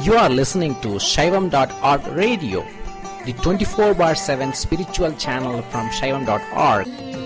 You are listening to Shaivam.org radio, the 24 bar 7 spiritual channel from Shaivam.org.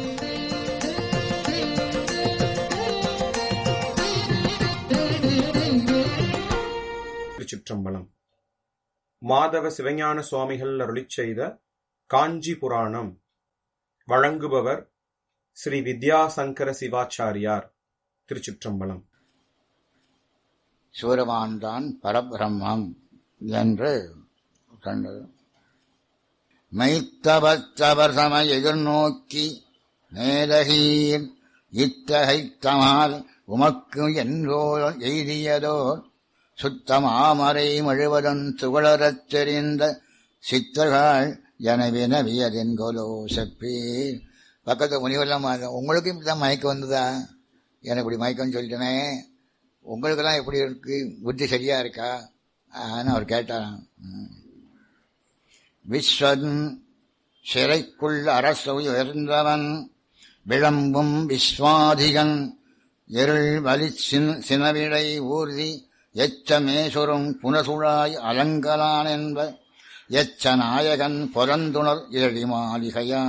திருச்சிற்றம்பலம் மாதவ சிவஞான சுவாமிகள் அருளிச் செய்த காஞ்சி புராணம் வழங்குபவர் ஸ்ரீ வித்யாசங்கர சிவாச்சாரியார் திருச்சிற்றம்பலம் சிவருமான்தான் பரபிரம்மம் என்று கண்டது மெய்த்தவத்தவர் சம எதிர்நோக்கி மேலகீர் இத்தகைத்தமால் உமக்கு என்றோ எய்தியதோர் சுத்தமாமரை முழுவதும் துகளறத் தெரிந்த சித்தர்கள் எனவே நவியதென்கோலோ செப்பீர் பக்கத்து முனிவெல்லாம் உங்களுக்கு இப்படிதான் மயக்கம் வந்ததா எனக்கு இப்படி மயக்கம் சொல்லிட்டேனே உங்களுக்கெல்லாம் எப்படி இருக்கு புத்தி சரியா இருக்கா ஆன்னு அவர் கேட்டாராம் ம். விஸ்வன் சிறைக்குள் அரசு உயர்ந்தவன் விளம்பும் விஸ்வாதிகன் இருள் வலி சின்- சினவிடை ஊர்தி எச்சமேசுரும் புனசுழாய் அலங்கலான் என்ப எச்ச நாயகன் புறந்துணர் இரடி மாளிகையா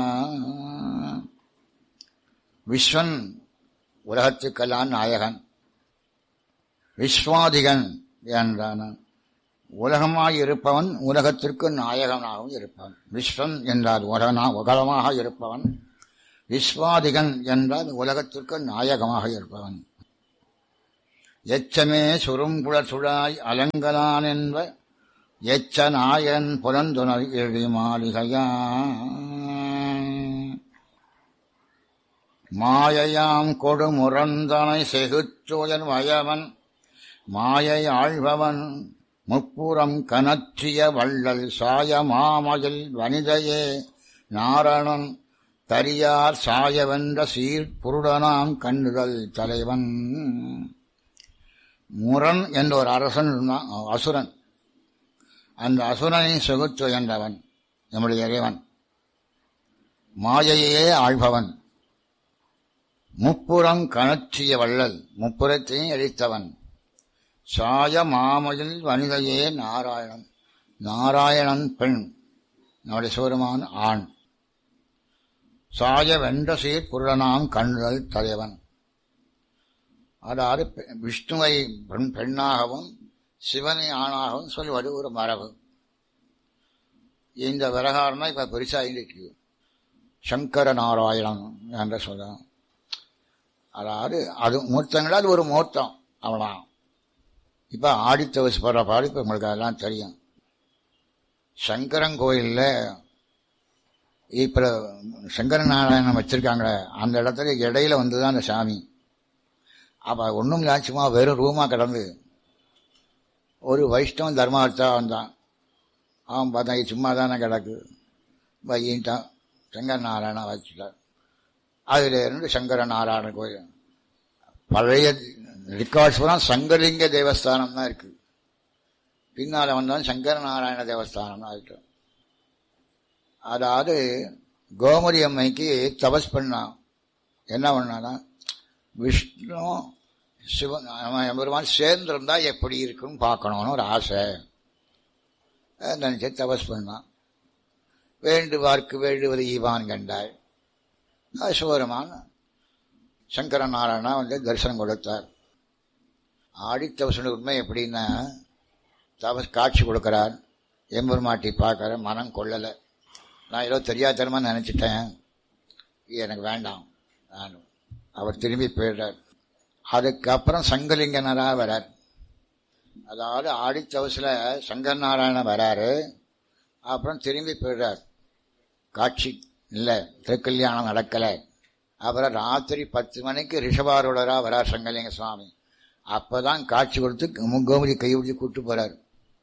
விஸ்வன் உலகத்துக்கெல்லாம் நாயகன் விஸ்வாதிகன் என்றான உலகமாய் இருப்பவன் உலகத்திற்கு நாயகனாகவும் இருப்பவன் விஸ்வன் என்றால் உலகனா உலகமாக இருப்பவன் விஸ்வாதிகன் என்றால் உலகத்திற்கு நாயகமாக இருப்பவன் எச்சமே சுருங்குழ சுழாய் அலங்கலான் என்ப எச்ச நாயன் புலந்துணர் எழுதி மாளிகையா மாயையாம் கொடுமுரந்தனை செகுச்சோழன் வயவன் மாயை ஆழ்பவன் முப்புறம் கனற்றிய வள்ளல் சாய மாமயில் வனிதையே நாரணன் தரியார் சாயவென்ற சீர் புருடனாம் கண்ணுதல் தலைவன் முரண் என்ற ஒரு அரசன் இருந்தான், அசுரன் அந்த அசுரனை செகுத்து என்றவன் நம்முடைய இறைவன் மாயையே ஆழ்பவன் முப்புறம் கணற்றிய வள்ளல் முப்புறத்தையும் எரித்தவன் சாய மாமையில் வனிதையே நாராயணன் நாராயணன் பெண் நம்முடைய சிவருமான் ஆண் சாய வென்ற சீர் புருடனாம் கண்ணுதல் தலைவன் அதாவது பெ- விஷ்ணுவை பெண் பெண்ணாகவும் சிவனை ஆணாகவும் சொல்வது ஒரு மரபு இந்த விவகாரம் இப்ப பெருசா இருக்கு சங்கர நாராயணன் என்று சொல்றான் அதாவது அது மூர்த்தங்கள் அது ஒரு மூர்த்தம் அவ்வளோதான் இப்போ ஆடித்தவசு போடுற பாடு இப்போ உங்களுக்கு அதெல்லாம் தெரியும் சங்கரன் கோயிலில் இப்போ சங்கர நாராயணன் வச்சிருக்காங்களே அந்த இடத்துல இடையில வந்து தான் அந்த சாமி அப்போ ஒன்றும் சும்மா வெறும் ரூமாக கிடந்து ஒரு வைஷ்ணவன் தர்மார்த்தா வந்தான் அவன் பார்த்தா இது சும்மா தானே கிடக்கு வையின்ட்டான் சங்கர நாராயணன் வச்சுட்டான் அதுல இருந்து சங்கர நாராயண கோயில் பழைய ரெக்கார்ட்ஸ் பூரா சங்கலிங்க தேவஸ்தானம் தான் இருக்கு பின்னால வந்தான் சங்கர நாராயண தேவஸ்தானம் தான் இருக்கு அதாவது கோமதி அம்மைக்கு தபஸ் பண்ணான் என்ன பண்ணானா விஷ்ணு சிவன் அவன் எம்பெருமான் சேர்ந்திருந்தா எப்படி இருக்குன்னு பார்க்கணும்னு ஒரு ஆசை அதை நினைச்சு தபஸ் பண்ணான் வேண்டுவார்க்கு வேண்டுவது ஈவான் கண்டாள் சிவபெருமான் சங்கர நாராயணா வந்து தரிசனம் கொடுத்தார் ஆடித்தவசன உண்மை எப்படின்னா தபஸ் காட்சி கொடுக்கிறார் எம்பெருமாட்டி பார்க்கற மனம் கொள்ளலை நான் ஏதோ தெரியாதனமா நினைச்சிட்டேன் இது எனக்கு வேண்டாம் நான் அவர் திரும்பி போயிடுறார் அதுக்கப்புறம் சங்கலிங்கனரா வரார் அதாவது ஆடித்தவசில் சங்கர் நாராயணன் வராரு அப்புறம் திரும்பி போயிடுறார் காட்சி இல்லை திருக்கல்யாணம் நடக்கலை அப்புறம் ராத்திரி பத்து மணிக்கு ரிஷபாரூடரா வரார் சங்கலிங்க சுவாமி அப்பதான் காட்சி கொடுத்து கோமதி கை பிடிச்சி கூட்டு போறார்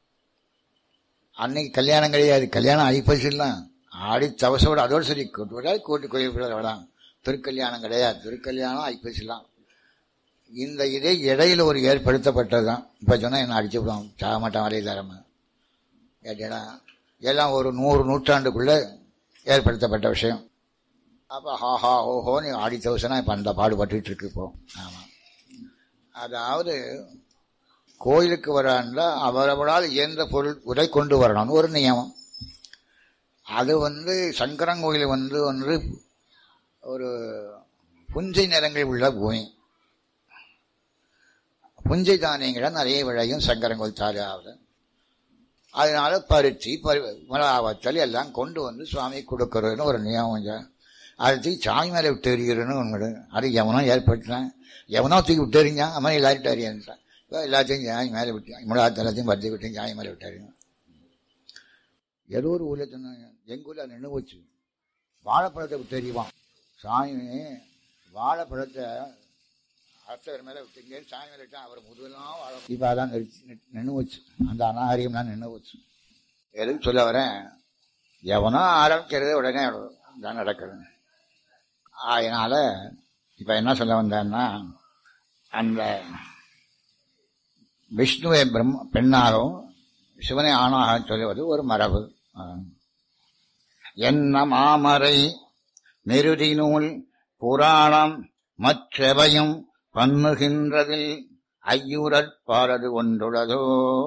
அன்னைக்கு கல்யாணம் கிடையாது கல்யாணம் ஐப்பசிலாம் ஆடி தவசோட அதோடு சரி கூட்டு வராது கூட்டு கோயில் விடலாம் திருக்கல்யாணம் கிடையாது திருக்கல்யாணம் ஐப்பசிலாம் இந்த இதே இடையில ஒரு ஏற்படுத்தப்பட்டது தான் இப்போ சொன்னால் என்ன அடிச்சு விடுவோம் சாக மாட்டான் வரையதாரமா கேட்டீங்கன்னா எல்லாம் ஒரு நூறு நூற்றாண்டுக்குள்ள ஏற்படுத்தப்பட்ட விஷயம் அப்போ ஹாஹா ஓஹோன்னு ஆடி தவசனா இப்போ அந்த பாடுபட்டுட்டு இருக்கு இப்போ ஆமாம் அதாவது கோயிலுக்கு வராண்டா அவரவரால் இயன்ற பொருள் உரை கொண்டு வரணும்னு ஒரு நியமம் அது வந்து சங்கரங்கோயில் வந்து ஒன்று ஒரு புஞ்சை நிறங்கள் உள்ள பூமி புஞ்சை தானியங்கள் நிறைய விளையும் சங்கரங்கோயில் தாராவில் அதனால பருத்தி பரு மிளகாவத்தல் எல்லாம் கொண்டு வந்து சுவாமி கொடுக்கறதுன்னு ஒரு நியமம் சார் அது தூக்கி சாமி மேலே விட்டு எறிகிறன்னு ஒன்று அது எவனோ ஏற்பட்டான் எவனோ தூக்கி விட்டு எறிஞ்சான் அவன் எல்லார்ட்டும் அறியான்ட்டான் இப்போ எல்லாத்தையும் சாமி மேலே விட்டு மிளகாத்த எல்லாத்தையும் பருத்தி விட்டு சாமி மேலே விட்டு எறியும் ஏதோ ஒரு ஊரில் சொன்னாங்க எங்கள் ஊரில் நின்று போச்சு வாழைப்பழத்தை விட்டு எறிவான் சாமி வாழைப்பழத்தை அர்த்தவர் மேலே விட்டுங்க சாமி மேலே விட்டா அவர் முதுகெல்லாம் வாழை இப்போ அதான் நின்று போச்சு அந்த அநாகரியம்லாம் நின்று போச்சு எதுக்கு சொல்ல வரேன் எவனோ ஆரம்பிக்கிறது உடனே தான் நடக்கிறது அதனால இப்ப என்ன சொல்ல வந்தேன்னா அந்த விஷ்ணுவை பிரம்ம பெண்ணாகவும் சிவனை ஆணாக சொல்லுவது ஒரு மரபு என்ன மாமரை நெருதி நூல் புராணம் மற்றவையும் பண்ணுகின்றதில் ஐயூரற்பாரது ஒன்றுள்ளதோ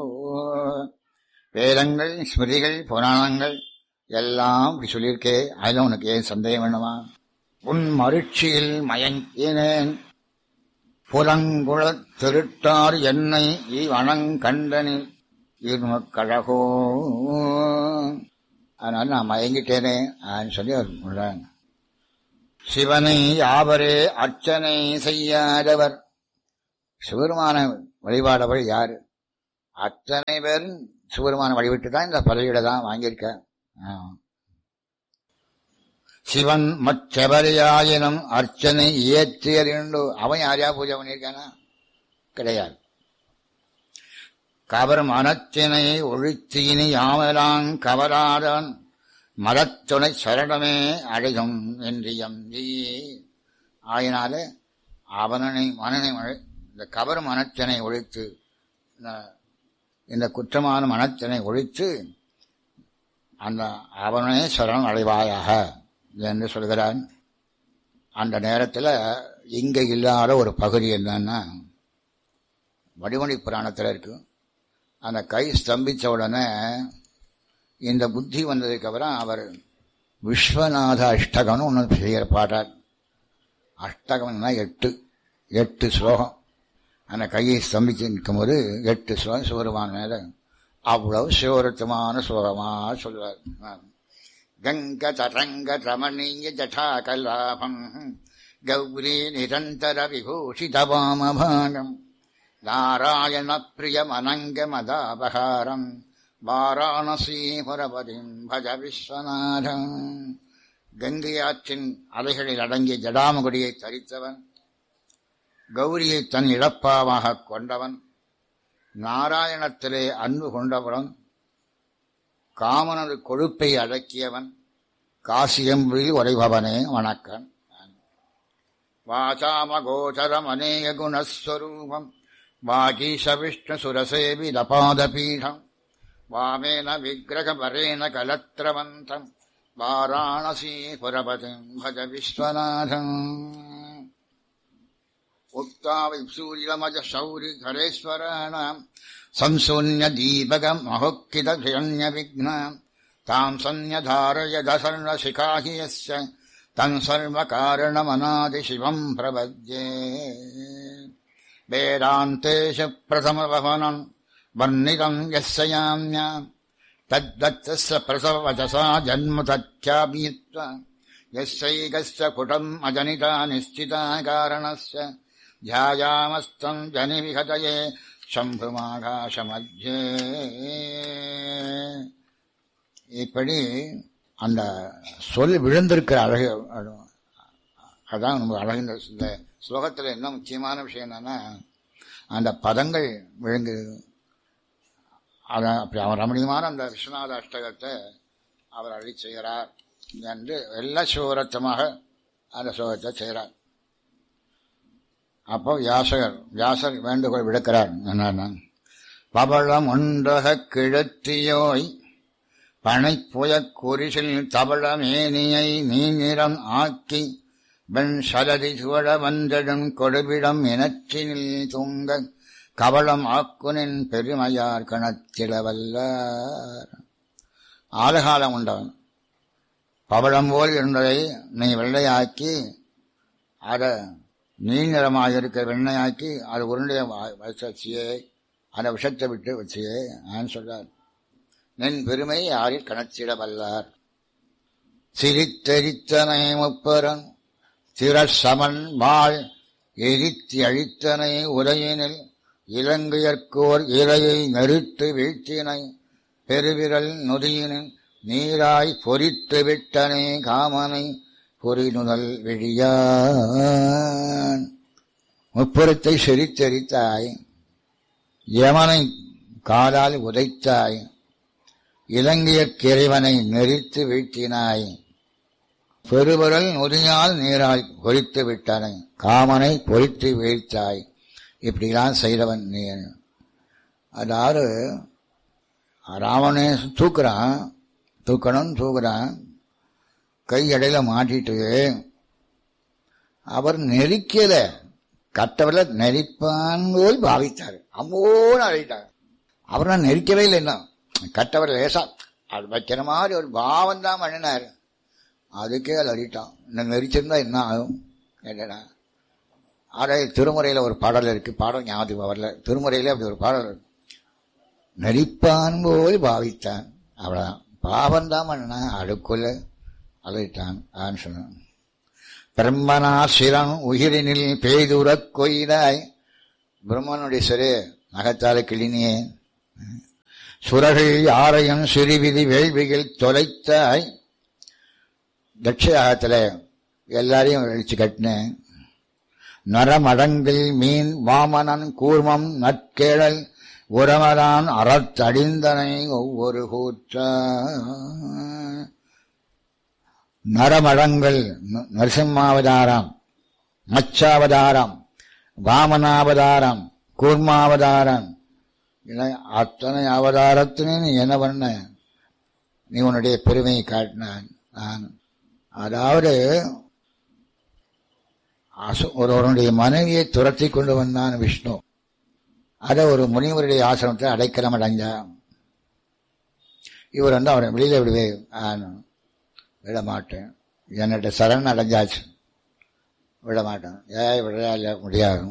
வேதங்கள் ஸ்மிருதிகள் புராணங்கள் எல்லாம் இப்படி சொல்லியிருக்கே அதுல உனக்கு ஏன் சந்தேகம் வேணுமா உன் மருட்சியில் மயங்கினேன் புலங்குளத் திருட்டார் என்னை இவனங்கண்டனில் இருமக்கழகோ அதனால நான் மயங்கிட்டேனே அப்படின்னு சொல்லி அவர் சொல்றாங்க சிவனை யாவரே அர்ச்சனை செய்யாதவர் சிவருமான வழிபாடவர் யாரு அத்தனை பேரும் சிவருமான வழிவிட்டு தான் இந்த பதவியில தான் வாங்கியிருக்க சிவன் மற்றவரையாயினும் அர்ச்சனை இயற்றியறிண்டு அவன் யாரையா பூஜை பண்ணியிருக்கானா கிடையாது கவர் மனத்தினை ஒழித்தீனி யாமலாங் கவராதான் மரத்துணை சரணமே அழையும் என்று எம்பி ஆயினால அவனனை மனனை இந்த கவர் மனத்தினை ஒழித்து இந்த குற்றமான மனத்தினை ஒழித்து அந்த அவனே சரணம் அடைவாயாக என்று சொல்கிறான் அந்த நேரத்தில் இங்க இல்லாத ஒரு பகுதி என்னன்னா வடிவணி புராணத்தில் இருக்கு அந்த கை ஸ்தம்பித்த உடனே இந்த புத்தி வந்ததுக்கு அப்புறம் அவர் விஸ்வநாத அஷ்டகம்னு ஒன்று செய்கிற பாட்டார் அஷ்டகம்னா எட்டு எட்டு ஸ்லோகம் அந்த கையை ஸ்தம்பிச்சு நிற்கும்போது எட்டு ஸ்லோகம் சிவருமான மேலே அவ்வளவு சிவருத்தமான ஸ்லோகமா சொல்வார் கங்க தரங்க ரமணீய ஜடா கலாபம் கௌரி நிரந்தர விபூஷிதவாமபானம் நாராயண பிரியமனங்க மதாபகாரம் வாராணசீபுரபதிம் பஜ விஸ்வநாதம் கங்கையாற்றின் அலைகளில் அடங்கிய ஜடாமகுடியை தரித்தவன் கௌரியை தன் இழப்பாவாக கொண்டவன் நாராயணத்திலே அன்பு கொண்டவன் காமனது கொழுப்பை அடக்கியவன் காசியம்பில் உரைபவனே வணக்கம் வாசாமகோச்சரம் அநேக குணஸ்வரூபம் வாகீஷ விஷ்ணு சுரசேவி லபாதபீடம் வாமேன விக்கிரகபரேண கலத்திரவந்தம் வாராணசி புரபதிம் பஜ விஸ்வநாதம் உக்தாவை சூரியமஜ சௌரி கரேஸ்வராணாம் संशून्य दीपकम् अहुक्कित हिरण्य विघ्नाम् ताम् सन्न्यधारय दशर्णशिखा हि यस्य तम् सर्वकारणमनादिशिवम् प्रपद्ये वेदान्तेषु प्रथमभवनम् वर्णितम् यस्य याम्याम् तद्दत्तस्य प्रसववचसा जन्म तथ्यापीत्वा यस्यैकस्य पुटम् अजनिता निश्चिता कारणस्य ध्यायामस्तम् जनिविहतये சம்புமாகாசமத்தியே இப்படி அந்த சொல் விழுந்திருக்கிற அழகு அதான் நம்ம அழகு இந்த ஸ்லோகத்தில் என்ன முக்கியமான விஷயம் என்னன்னா அந்த பதங்கள் விழுங்கு அதான் அப்படி அவன் ரமணியமான அந்த விஸ்வநாத அஷ்டகத்தை அவர் அழி செய்கிறார் என்று எல்லா சிவரத்தமாக அந்த ஸ்லோகத்தை செய்கிறார் அப்போ வியாசகர் வியாசர் வேண்டுகோள் விடுக்கிறார் என்ன பவளம் ஒன்றக கிழத்தியோய் பனைப்புயக் குறிசில் தவள மேனியை நீநிறம் ஆக்கி வெண் சலதி சுவழ வந்தடும் கொடுவிடம் இனற்றினில் தூங்க கவளம் ஆக்குனின் பெருமையார் கணத்திடவல்லார் ஆலகாலம் உண்டவன் பவளம் போல் இருந்ததை நீ வெள்ளையாக்கி அதை நீநிறமாக இருக்க வெண்ணையாக்கி அது உருண்டைய வச்சியே அதை விஷத்தை விட்டு வச்சியே நான் சொல்றார் நின் பெருமை யாரில் கணத்திட வல்லார் சிரித்தரித்தனை முப்பரன் திரசமன் வாழ் எரித்தி அழித்தனை உரையினில் இலங்கையர்க்கோர் இலையை நெருட்டு வீழ்த்தினை பெருவிரல் நொதியினின் நீராய் பொறித்து விட்டனே காமனை பொறிநுதல் விழியான் முப்புறத்தை செறித்தெரித்தாய் யமனை காலால் உதைத்தாய் இலங்கையர்க்கு இறைவனை நெறித்து வீழ்த்தினாய் பெருவிரல் நொதியால் நீராய் பொறித்து விட்டனை காமனை பொறித்து வீழ்த்தாய் இப்படிலாம் செய்தவன் நீ அதாவது ராவணே தூக்குறான் தூக்கணும்னு தூக்குறான் கை இடையில மாட்டிட்டு அவர் நெரிக்கல கட்டவர நெரிப்பான் போல் பாவித்தார் அம்மோன்னு அழைத்தார் அவரை நெரிக்கவே இல்லை இன்னும் கட்டவர் லேசா அது வைக்கிற மாதிரி ஒரு பாவம் தான் பண்ணினார் அதுக்கே அது அடிட்டான் இன்னும் நெரிச்சிருந்தா என்ன ஆகும் என்னடா அதை திருமுறையில் ஒரு பாடல் இருக்கு பாடல் ஞாபகம் வரல திருமுறையில அப்படி ஒரு பாடல் இருக்கு நெரிப்பான் போல் பாவித்தான் அவ்வளவுதான் பாவம் தான் பண்ணா அடுக்குள்ள அழைத்தான் ஆன்னு சொன்னான் பிரம்மனா சிரம் உயிரினில் பெய்துறக் கொய்தாய் பிரம்மனுடைய சிறு நகத்தால கிளினியே சுரகள் யாரையும் சிறுவிதி வேள்விகள் தொலைத்தாய் தட்சயாகத்தில் எல்லாரையும் அழிச்சு கட்டினேன் நரமடங்கில் மீன் வாமனன் கூர்மம் நற்கேழல் உரமரான் அறத்தடிந்தனை ஒவ்வொரு கூற்ற நரமடங்கள் நரசிம்மாவதாரம் மச்சாவதாரம் வாமனாவதாரம் கூர்மாவதாரம் அத்தனை அவதாரத்தினே நீ என்ன பண்ண நீ உன்னுடைய பெருமையை காட்டினான் நான் அதாவது ஒருவனுடைய மனைவியை துரத்தி கொண்டு வந்தான் விஷ்ணு அதை ஒரு முனிவருடைய ஆசிரமத்தை அடைக்கலம் அடைஞ்சான் இவர் வந்து அவரை வெளியில விடுவே விட மாட்டேன் என்னட்ட சரண் அடைஞ்சாச்சு விட மாட்டேன் ஏன் விட முடியாது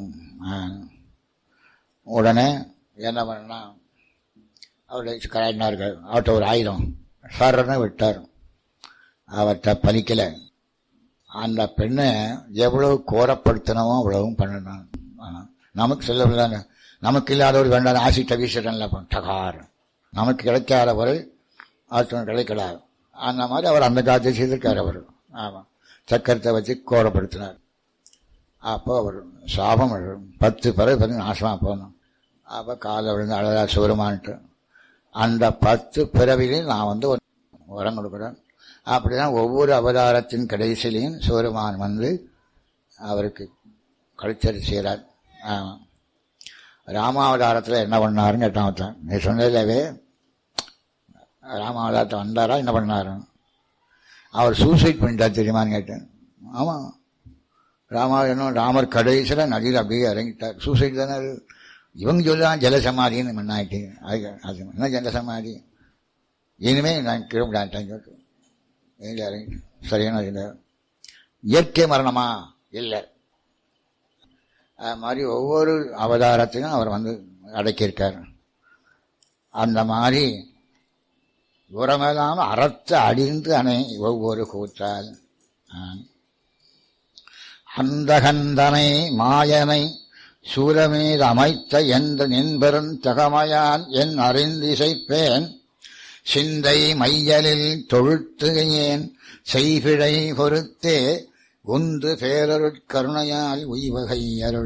உடனே என்ன பண்ணா அவருடைய கலாயினார்கள் அவர்கிட்ட ஒரு ஆயுதம் சரணை விட்டார் அவர்கிட்ட பலிக்கலை அந்த பெண்ணை எவ்வளவு கோரப்படுத்தினமோ அவ்வளவும் பண்ணணும் நமக்கு சொல்ல நமக்கு இல்லாதவர் வேண்டாம் ஆசிட்ட வீசடன்ல டகார் நமக்கு கிடைக்காத பொருள் ஆற்றல் கிடைக்கலாது அந்த மாதிரி அவர் அந்த காலத்தை செய்திருக்கார் அவர் ஆமாம் சக்கரத்தை வச்சு கோரப்படுத்தினார் அப்போ அவர் சாபம் பத்து பிறகு பிறகு நாசமாக போகணும் அப்போ காலை விழுந்து அழகா சிவருமான்ட்டு அந்த பத்து பிறவிலையும் நான் வந்து ஒரு உரம் கொடுக்குறேன் அப்படிதான் ஒவ்வொரு அவதாரத்தின் கடைசியிலையும் சிவருமான் வந்து அவருக்கு கழிச்சறி செய்கிறார் ஆமாம் ராமாவதாரத்தில் என்ன பண்ணாருன்னு கேட்டான் ஒருத்தன் நீ சொன்னதில்லவே ராமாவதாரத்தை வந்தாரா என்ன பண்ணாரு அவர் சூசைட் பண்ணிட்டார் தெரியுமான்னு கேட்டேன் ஆமாம் ராமாயணம் ராமர் கடைசியில் நதியில் அப்படியே இறங்கிட்டார் சூசைட் தானே இவங்க சொல்லலாம் ஜலசமாதின்னு மண்ணாயிட்டு அது அது என்ன ஜலசமாதி இனிமே நான் கிளம்பிடாட்டேன் சொல்லிட்டு எங்கே இறங்கி சரியான இல்லை இயற்கை மரணமா இல்லை அது மாதிரி ஒவ்வொரு அவதாரத்தையும் அவர் வந்து அடக்கியிருக்கார் அந்த மாதிரி உரமெல்லாம் அறத்து அடிந்து அணை ஒவ்வொரு கூற்றால் அந்தகந்தனை மாயனை சூரமீது அமைத்த எந்த நின்பெருந் தகமையான் என் அறிந்திசைப்பேன் சிந்தை மையலில் தொழுத்துகையேன் செய்பிழை பொறுத்தே குந்து பேரருட்கருணையால் உய்வகை அருள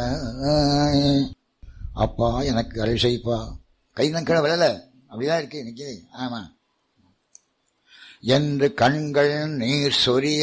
அப்பா எனக்கு அருள் செய்ப்பா கை நக்கட விழல அப்படிதான் இருக்கு இன்னைக்கு ஆமா என்று கண்கள் நீர் சொரிய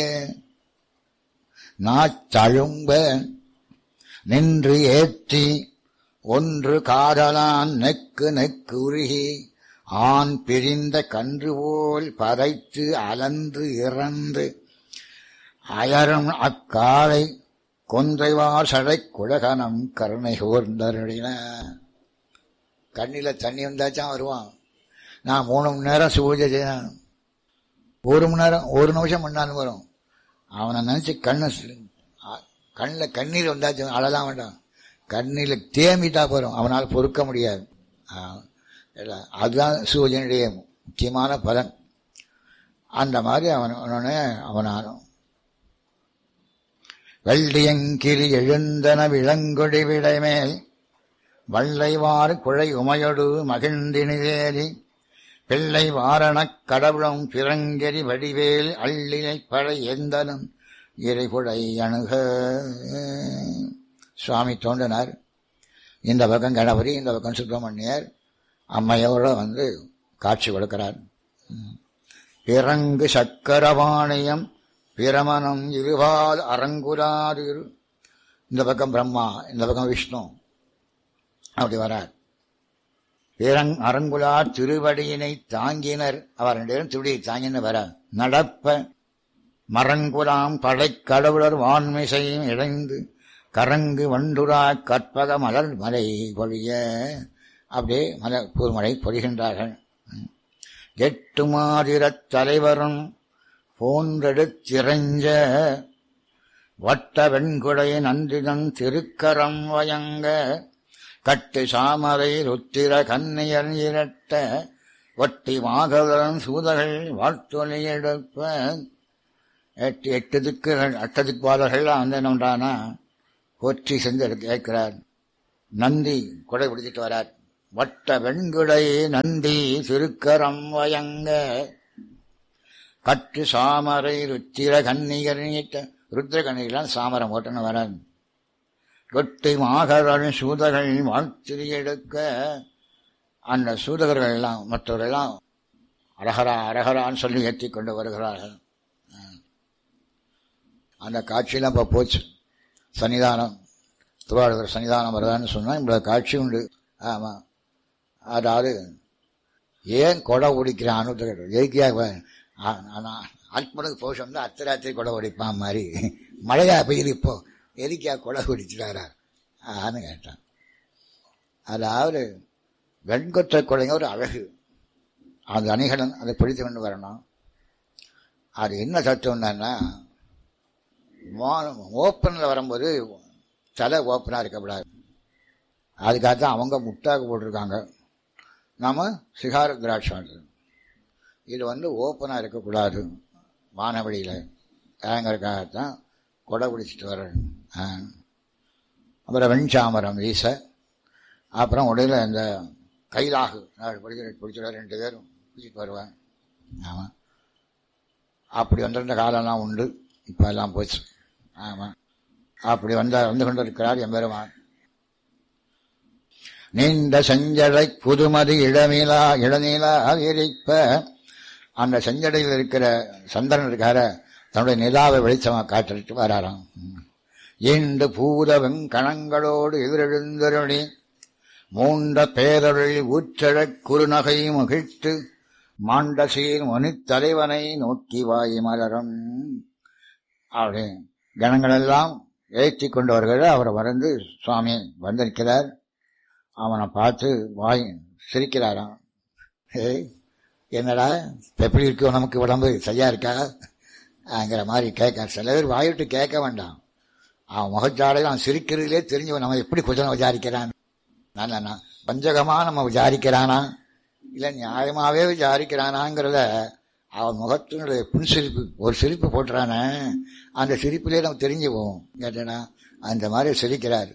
நாச்சழும்ப நின்று ஏற்றி ஒன்று காதலான் நெக்கு நெக்கு உருகி ஆண் பிரிந்த கன்று போல் பதைத்து அலந்து இறந்து அயரும் அக்காலை கொன்றைவார் சடை குழகனம் கருணை கூர்ந்தருளின கண்ணில தண்ணி வந்தாச்சான் வருவான் நான் மூணு மணி நேரம் பூஜை செய்யணும் ஒரு மணி நேரம் ஒரு நிமிஷம் பண்ணாலும் வரும் அவனை நினைச்சு கண்ணு கண்ணில் கண்ணீர் வந்தாச்சு அழலாம் வேண்டாம் கண்ணில் தேம்பிட்டா போறோம் அவனால் பொறுக்க முடியாது ஆ, இல்ல, அதுதான் சூரியனுடைய முக்கியமான பலன் அந்த மாதிரி அவன் அவனே அவனாலும் வெள்ளியங்கிரி எழுந்தன விளங்கொடி விடைமேல் வள்ளைவாறு குழை உமையொடு மகிழ்ந்தினிலேறி பிள்ளை வாரணக் கடவுளம் பிறங்கெரி வடிவேல் அள்ளினை படை எந்தனும் இறைகுடை அணுக சுவாமி தோன்றினார் இந்த பக்கம் கணபதி இந்த பக்கம் சுப்பிரமணியர் அம்மையோட வந்து காட்சி கொடுக்கிறார் பிறங்கு சக்கரவாணியம் பிரமணம் இருபால் அரங்குராது இந்த பக்கம் பிரம்மா இந்த பக்கம் விஷ்ணு அப்படி வரார் பிறங் அரங்குலார் திருவடியினை தாங்கினர் அவர் ரெண்டு பேரும் திருடியை தாங்கின வர நடப்ப மரங்குலாம் படைக்கடவுளர் வான்மிசையும் இணைந்து கரங்கு வண்டுரா கற்பக மலர் மலை பொழிய அப்படியே மலர் பூமலை பொழிகின்றார்கள் எட்டு மாதிரத் தலைவரும் போன்றெடுத்திறைஞ்ச வட்ட வெண்குடை நன்றிதன் திருக்கரம் வயங்க கட்டு சாமரை ருத்திர கன்னியர் இரட்ட ஒட்டி மாகவரன் சூதகள் வாழ்த்தொலி எடுப்ப எட்டு எட்டு திக்குகள் அட்ட திக்பாலர்கள் வந்து என்ன பண்றானா போற்றி செஞ்சு கேட்கிறார் நந்தி கொடை பிடிச்சிட்டு வரார் வட்ட வெண்குடை நந்தி திருக்கரம் வயங்க கட்டு சாமரை ருத்திர கன்னிகர் ருத்திர கன்னிகெல்லாம் சாமரம் ஓட்டுன்னு வரான் கொட்டை மாகரன் சூதகள் வாழ்த்திரி எடுக்க அந்த சூதகர்கள் எல்லாம் மற்றவர்களெல்லாம் அரகரா அரகரான்னு சொல்லி ஏற்றி கொண்டு வருகிறார்கள் அந்த காட்சியெல்லாம் இப்போ போச்சு சன்னிதானம் திருவாரூர் சன்னிதானம் வருதான்னு சொன்னால் இவ்வளோ காட்சி உண்டு ஆமாம் அதாவது ஏன் கொடை ஓடிக்கிறான்னு கேட்டோம் எதுக்கியாக அற்புதம் போஷம் வந்து அர்த்தராத்திரி கொடை ஓடிப்பான் மாதிரி மழையா பெய்யுது இப்போ எதுக்கியா கொடை ஓடிச்சிட்டாரா ஆன்னு கேட்டான் அதாவது வெண்கொற்ற கொடைங்க ஒரு அழகு அந்த அணிகலன் அதை பிடித்து கொண்டு வரணும் அது என்ன தத்துவம்னா ஓப்பனில் வரும்போது தலை ஓப்பனாக இருக்கக்கூடாது அதுக்காக தான் அவங்க முட்டாக போட்டிருக்காங்க நாம் சிகார திராட்சம் இது வந்து ஓப்பனாக இருக்கக்கூடாது வானவழியில் ஏங்கிறதுக்காகத்தான் கொடை பிடிச்சிட்டு வரணும் அப்புறம் வெண்சாமரம் வீச அப்புறம் உடையில இந்த கைலாகு பிடிச்சி பிடிச்சிட்டு ரெண்டு பேரும் பிடிச்சிட்டு வருவேன் ஆமாம் அப்படி வந்திருந்த காலம்லாம் உண்டு இப்போ எல்லாம் போச்சு ஆமாம் அப்படி வந்த வந்து கொண்டிருக்கிறார் எம்பெருமான் நீண்ட செஞ்சடை புதுமதி இளநீலா இளநீலா விரிப்ப அந்த செஞ்சடையில் இருக்கிற சந்திரன் இருக்கார தன்னுடைய நிலாவை வெளிச்சமா காட்டிட்டு வராராம் ஈண்டு பூத வெங்கணங்களோடு எதிரெழுந்தருளி மூண்ட பேரருள் ஊற்றழக் குறுநகை மகிழ்த்து மாண்டசீர் மணித்தலைவனை நோக்கி வாய் மலரும் அப்படி கணங்களெல்லாம் ஏற்றி கொண்டு வருகிற அவரை மறந்து சுவாமி வந்திருக்கிறார் அவனை பார்த்து வாய் சிரிக்கிறாராம் ஏய் என்னடா எப்படி இருக்கோ நமக்கு உடம்பு சரியா இருக்கா ங்கிற மாதிரி கேட்க சில பேர் வாயிட்டு கேட்க வேண்டாம் அவன் முகச்சாலையில் அவன் சிரிக்கிறதுலே தெரிஞ்சவன் நம்ம எப்படி கொஞ்சம் விசாரிக்கிறான் நான் பஞ்சகமா நம்ம விசாரிக்கிறானா இல்லை நியாயமாவே விசாரிக்கிறானாங்கிறத அவன் முகத்தினுடைய புன்சிரிப்பு ஒரு சிரிப்பு போட்டுறானே அந்த சிரிப்பிலே நம்ம தெரிஞ்சு போவோம் கேட்டேனா அந்த மாதிரி சிரிக்கிறார்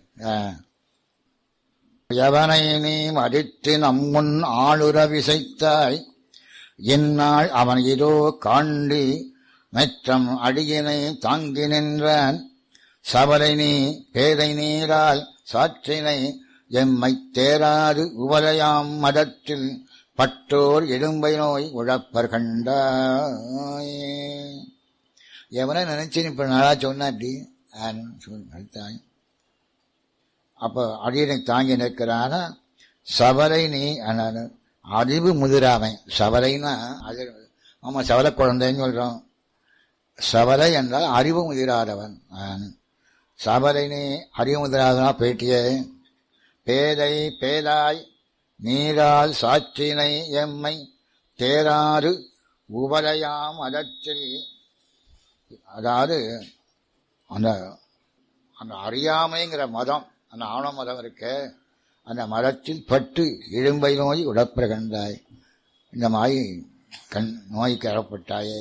எவனை நீ மதித்து நம்முன் ஆளுற விசைத்தாய் என்னால் அவன் இதோ காண்டி மெற்றம் அடியினை தாங்கி நின்றான் சபலை நீ பேதை நீரால் சாற்றினை எம்மை தேராது உவலையாம் மதத்தில் பட்டோர் எலும்பை நோய் உழப்பர் கண்டாய் எவனை நினைச்சு இப்ப நாளா சொன்னா இப்படி அடுத்தாய் அப்ப அடியனை தாங்கி நிற்கிறான சபலை நீ அறிவு முதிராமை சபலைன்னா அது ஆமா சபல குழந்தைன்னு சொல்றோம் சபலை என்றால் அறிவு முதிராதவன் சபலைனே அறிமுதராகனா பேட்டியே பேதை பேதாய் நீரால் சாற்றினை எம்மை தேராறு உபலையாம் அதற்றில் அதாவது அந்த அந்த அறியாமைங்கிற மதம் அந்த ஆணவ மதம் இருக்கு அந்த மதத்தில் பட்டு இழும்பை நோய் உடப்பிரகண்டாய் இந்த மாதிரி கண் நோய்க்கு அறப்பட்டாயே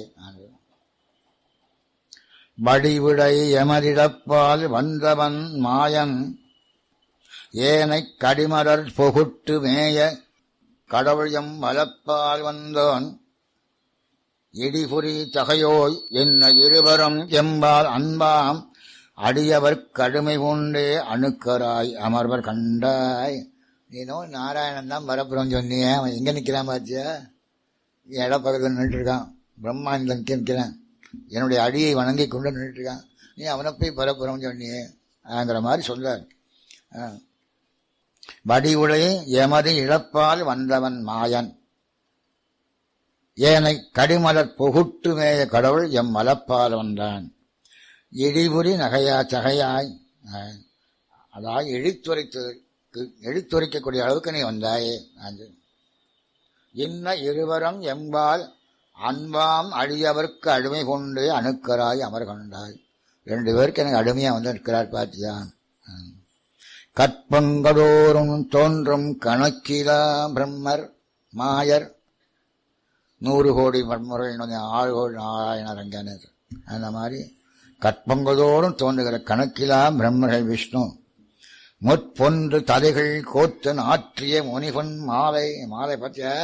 வடிவிடை எமரிடப்பால் வந்தவன் மாயன் ஏனைக் கடிமலர் புகுட்டு மேய கடவுள் எம் வலப்பால் வந்தோன் இடிபுரி தகையோய் என்ன இருவரும் எம்பால் அன்பாம் அடியவர் கடுமை கொண்டே அணுக்கராய் அமர்வர் கண்டாய் நீனோ நாராயணன் தான் வரப்புறம் சொன்னியே அவன் எங்க நிக்கிறான் பாத்தியா என் இட பக்கத்தில் நின்றுட்டு இருக்கான் பிரம்மாண்டம் நிற்கிறேன் என்னுடைய அடியை வணங்கி கொண்டு நின்றுட்டு இருக்கான் நீ அவனை போய் பரப்புறம் சொன்னியே ஆங்கிற மாதிரி சொல்ல வடிவுளை எமது இழப்பால் வந்தவன் மாயன் ஏனை கடிமலர் புகுட்டு மேய கடவுள் எம் மலப்பால் வந்தான் இடிபுரி நகையா சகையாய் அதாவது இழித்துரைத்ததற்கு எழுத்துரைக்கக்கூடிய அளவுக்கு நீ வந்தாயே அது இன்ன இருவரும் எம்பால் அன்பாம் அடியவர்க்கு அடிமை கொண்டு அணுக்கராய் அமர் கொண்டாய் ரெண்டு பேருக்கு எனக்கு அடிமையா வந்து இருக்கிறார் பாத்தியா கற்பங்களோறும் தோன்றும் கணக்கிலா பிரம்மர் மாயர் நூறு கோடி பிரம்மர்கள் ஆறு கோடி நாராயணர் அங்கனர் அந்த மாதிரி கற்பங்களோடும் தோன்றுகிற கணக்கிலா பிரம்மர்கள் விஷ்ணு முற்பொன்று தலைகள் கோத்தன் ஆற்றிய முனிவன் மாலை மாலை பற்றிய